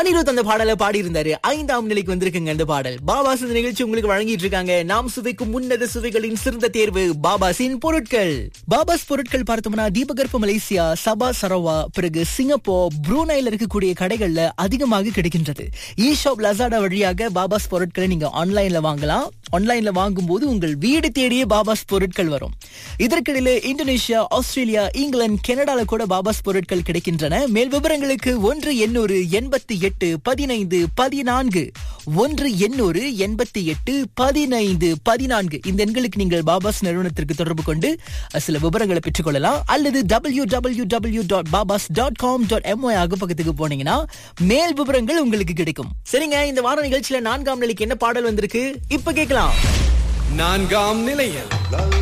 அனிருத் அந்த பாடலை பாடி இருந்தாரு ஐந்தாம் நிலைக்கு வந்திருக்குங்க அந்த பாடல் பாபாஸ் இந்த நிகழ்ச்சி உங்களுக்கு வழங்கிட்டு இருக்காங்க நாம் சுவைக்கும் உன்னத சுவைகளின் சிறந்த தேர்வு பாபாஸின் பொருட்கள் பாபாஸ் பொருட்கள் பார்த்தோம்னா தீபகற்ப மலேசியா சபா சரவா பிறகு சிங்கப்பூர் ப்ரூனைல இருக்கக்கூடிய கடைகள்ல அதிகமாக கிடைக்கின்றது இ ஷாப் லசாடா வழியாக பாபாஸ் பொருட்களை நீங்க ஆன்லைன்ல வாங்கலாம் ஆன்லைன்ல வாங்கும்போது உங்கள் வீடு தேடியே பாபாஸ் பொருட்கள் வரும் இதற்கிடையில இந்தோனேஷியா ஆஸ்திரேலியா இங்கிலாந்து கனடால கூட பாபாஸ் பொருட்கள் கிடைக்கின்றன மேல் விவரங்களுக்கு ஒன்று எண்ணூறு எண்பத்தி எட்டு பதினைந்து பதினான்கு ஒன்று எண்ணூறு எண்பத்தி எட்டு பதினைந்து பதினான்கு இந்த எண்களுக்கு நீங்கள் பாபாஸ் நிறுவனத்திற்கு தொடர்பு கொண்டு அஹ், சில விவரங்களை பெற்றுக்கொள்ளலாம் அல்லது டபிள்யூ டபிள்யூ டபிள்யூ டாட் பாபாஸ் டாட் காம் டாட் எம்ஒய் அகப்பக்கத்துக்கு போனீங்கன்னா மேல் விவரங்கள் உங்களுக்கு கிடைக்கும் சரிங்க இந்த வார நிகழ்ச்சியில நான்காம் நிலைக்கு என்ன பாடல் வந்திருக்கு இப்ப கேட்கலாம் நான்காம் நிலையில்